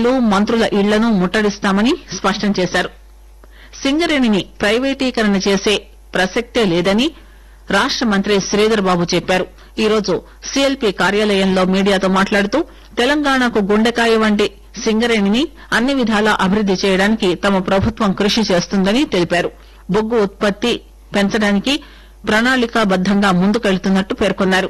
ఎమ్మెల్యేలు మంత్రుల ఇళ్లను ముట్టడిస్తామని స్పష్టం చేశారు సింగరేణిని ప్రైవేటీకరణ చేసే ప్రసక్తే లేదని రాష్ట మంత్రి శ్రీధర్ బాబు చెప్పారు ఈరోజు సీఎల్పీ కార్యాలయంలో మీడియాతో మాట్లాడుతూ తెలంగాణకు గుండెకాయ వంటి సింగరేణిని అన్ని విధాలా అభివృద్ది చేయడానికి తమ ప్రభుత్వం కృషి చేస్తుందని తెలిపారు బొగ్గు ఉత్పత్తి పెంచడానికి ప్రణాళికాబద్దంగా ముందుకెళ్తున్నట్టు పేర్కొన్నారు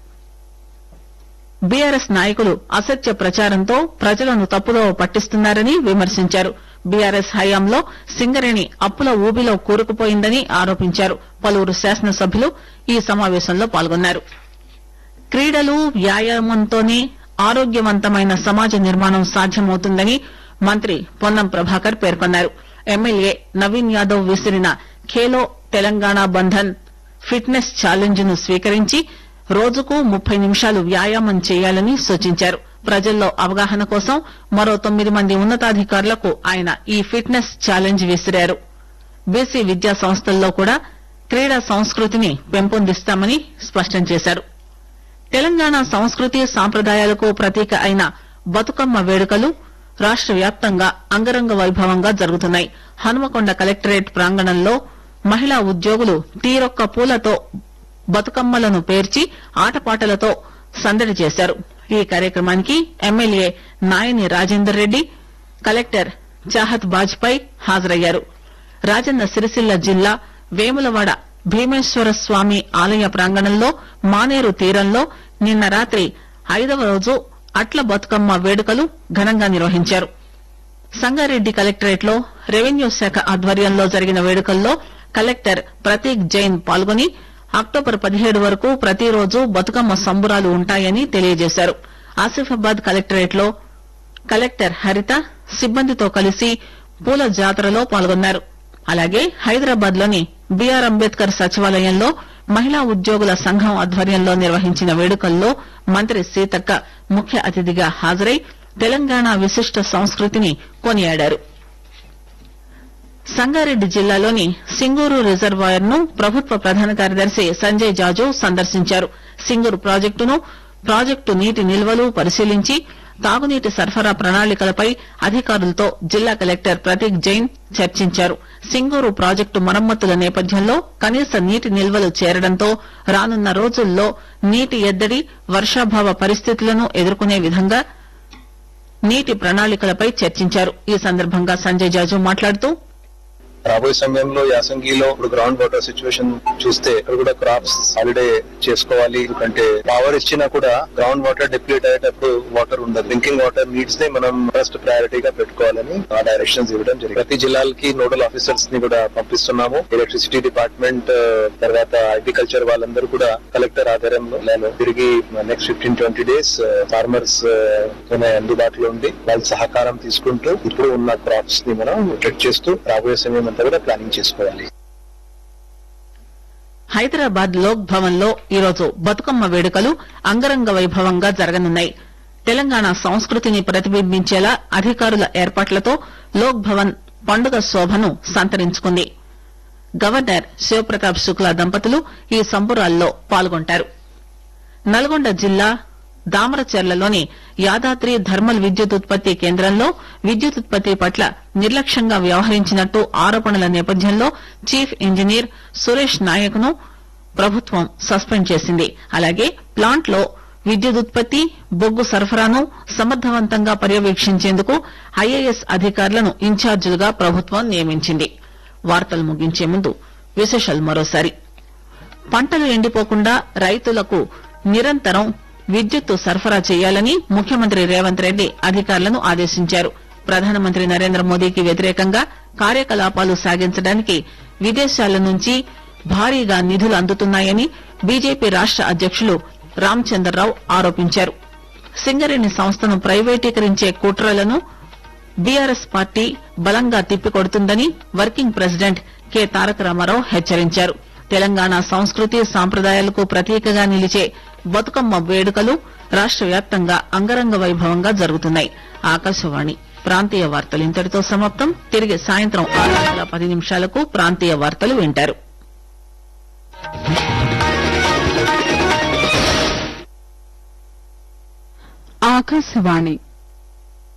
బీఆర్ఎస్ నాయకులు అసత్య ప్రచారంతో ప్రజలను తప్పుదోవ పట్టిస్తున్నారని విమర్శించారు బీఆర్ఎస్ హయాంలో సింగరేణి అప్పుల ఊబిలో కూరుకుపోయిందని ఆరోపించారు పలువురు శాసనసభ్యులు ఈ సమావేశంలో పాల్గొన్నారు క్రీడలు వ్యాయామంతోనే ఆరోగ్యవంతమైన సమాజ నిర్మాణం సాధ్యమవుతుందని మంత్రి పొన్నం ప్రభాకర్ పేర్కొన్నారు ఎమ్మెల్యే నవీన్ యాదవ్ విసిరిన ఖేలో తెలంగాణ బంధన్ ఫిట్నెస్ ఛాలెంజ్ ను స్వీకరించి రోజుకు ముప్పై నిమిషాలు వ్యాయామం చేయాలని సూచించారు ప్రజల్లో అవగాహన కోసం మరో తొమ్మిది మంది ఉన్నతాధికారులకు ఆయన ఈ ఫిట్నెస్ ఛాలెంజ్ విసిరారు బీసీ విద్యా సంస్థల్లో కూడా క్రీడా సంస్కృతిని పెంపొందిస్తామని స్పష్టం చేశారు తెలంగాణ సంస్కృతి సాంప్రదాయాలకు ప్రతీక అయిన బతుకమ్మ వేడుకలు రాష్ట వ్యాప్తంగా అంగరంగ వైభవంగా జరుగుతున్నాయి హనుమకొండ కలెక్టరేట్ ప్రాంగణంలో మహిళా ఉద్యోగులు తీరొక్క పూలతో బతుకమ్మలను పేర్చి ఆటపాటలతో సందడి చేశారు ఈ కార్యక్రమానికి ఎమ్మెల్యే నాయని రాజేందర్ రెడ్డి కలెక్టర్ చాహత్ బాజ్పాయ్ హాజరయ్యారు రాజన్న సిరిసిల్ల జిల్లా వేములవాడ భీమేశ్వర స్వామి ఆలయ ప్రాంగణంలో మానేరు తీరంలో నిన్న రాత్రి ఐదవ రోజు అట్ల బతుకమ్మ వేడుకలు ఘనంగా నిర్వహించారు సంగారెడ్డి కలెక్టరేట్ లో రెవెన్యూ శాఖ ఆధ్వర్యంలో జరిగిన వేడుకల్లో కలెక్టర్ ప్రతీక్ జైన్ పాల్గొని అక్టోబర్ పదిహేడు వరకు ప్రతిరోజు బతుకమ్మ సంబురాలు ఉంటాయని తెలియజేశారు ఆసిఫాబాద్ కలెక్టరేట్ లో కలెక్టర్ హరిత సిబ్బందితో కలిసి పూల జాతరలో పాల్గొన్నారు అలాగే హైదరాబాద్ లోని బీఆర్ అంబేద్కర్ సచివాలయంలో మహిళా ఉద్యోగుల సంఘం ఆధ్వర్యంలో నిర్వహించిన వేడుకల్లో మంత్రి సీతక్క ముఖ్య అతిథిగా హాజరై తెలంగాణ విశిష్ట సంస్కృతిని కొనియాడారు సంగారెడ్డి జిల్లాలోని సింగూరు రిజర్వాయర్ ను ప్రభుత్వ ప్రధాన కార్యదర్శి సంజయ్ జాజు సందర్శించారు సింగూరు ప్రాజెక్టును ప్రాజెక్టు నీటి నిల్వలు పరిశీలించి తాగునీటి సరఫరా ప్రణాళికలపై అధికారులతో జిల్లా కలెక్టర్ ప్రతీక్ జైన్ చర్చించారు సింగూరు ప్రాజెక్టు మరమ్మతుల నేపథ్యంలో కనీస నీటి నిల్వలు చేరడంతో రానున్న రోజుల్లో నీటి ఎద్దడి వర్షాభావ పరిస్థితులను ఎదుర్కొనే విధంగా నీటి ప్రణాళికలపై చర్చించారు ఈ సందర్భంగా సంజయ్ జాజు మాట్లాడుతూ రాబోయే సమయంలో యాసంగిలో ఇప్పుడు గ్రౌండ్ వాటర్ సిచ్యువేషన్ చూస్తే ఇక్కడ కూడా క్రాప్స్ హాలిడే చేసుకోవాలి ఎందుకంటే పవర్ ఇచ్చినా కూడా గ్రౌండ్ వాటర్ డిప్లీట్ అయ్యేటప్పుడు వాటర్ ఉండదు డ్రింకింగ్ వాటర్ నీడ్స్ నే మనం ఫస్ట్ ప్రయారిటీగా పెట్టుకోవాలని ఆ డైరెక్షన్స్ ఇవ్వడం జరిగింది ప్రతి జిల్లాలకి నోడల్ ఆఫీసర్స్ ని కూడా పంపిస్తున్నాము ఎలక్ట్రిసిటీ డిపార్ట్మెంట్ తర్వాత అగ్రికల్చర్ వాళ్ళందరూ కూడా కలెక్టర్ ఆధ్వర్యంలో నేను తిరిగి next fifteen twenty days farmers అందుబాటులో ఉండి వాళ్ళ సహకారం తీసుకుంటూ ఇప్పుడు ఉన్న క్రాప్స్ ని మనం ప్రొటెక్ట్ చేస్తూ రాబోయే సమయం అంతా కూడా ప్లానింగ్ చేసుకోవాలి హైదరాబాద్ లోక్ భవన్ లో ఈరోజు బతుకమ్మ వేడుకలు అంగరంగ వైభవంగా జరగనున్నాయి తెలంగాణ సంస్కృతిని ప్రతిబింబించేలా అధికారుల ఏర్పాట్లతో లోక్ భవన్ పండుగ శోభను సంతరించుకుంది గవర్నర్ శివప్రతాప్ శుక్లా దంపతులు ఈ సంబురాల్లో పాల్గొంటారు నల్గొండ జిల్లా దామరచెర్లలోని యాదాద్రి థర్మల్ విద్యుత్ ఉత్పత్తి కేంద్రంలో విద్యుత్ ఉత్పత్తి పట్ల నిర్లక్ష్యంగా వ్యవహరించినట్టు ఆరోపణల నేపథ్యంలో చీఫ్ ఇంజనీర్ సురేష్ నాయక్ ను ప్రభుత్వం సస్పెండ్ చేసింది అలాగే ప్లాంట్ లో విద్యుత్ ఉత్పత్తి బొగ్గు సరఫరాను సమర్థవంతంగా పర్యవేక్షించేందుకు ఐఏఎస్ అధికారులను ఇన్ఛార్జీలుగా ప్రభుత్వం నియమించింది వార్తలు ముగించే ముందు విశేషాలు మరోసారి పంటలు ఎండిపోకుండా రైతులకు నిరంతరం విద్యుత్తు సరఫరా చేయాలని ముఖ్యమంత్రి రేవంత్ రెడ్డి అధికారులను ఆదేశించారు ప్రధానమంత్రి నరేంద్ర మోదీకి వ్యతిరేకంగా కార్యకలాపాలు సాగించడానికి విదేశాల నుంచి భారీగా నిధులు అందుతున్నాయని బీజేపీ రాష్ట అధ్యకులు రామచంద్రరావు ఆరోపించారు సింగరేణి సంస్థను ప్రైవేటీకరించే కుట్రలను బీఆర్ఎస్ పార్టీ బలంగా తిప్పికొడుతుందని working president K Taraka Rama హెచ్చరించారు తెలంగాణ సంస్కృతి సాంప్రదాయాలకు ప్రతీకగా నిలిచే బతుకమ్మ వేడుకలు రాష్ట వ్యాప్తంగా అంగరంగ వైభవంగా జరుగుతున్నాయి ఆకాశవాణి ప్రాంతీయ వార్తలు ఇంతటితో సమాప్తం తిరిగి సాయంత్రం ఆరు గంటల పది నిమిషాలకు ప్రాంతీయ వార్తలు వింటారు ఆకాశవాణి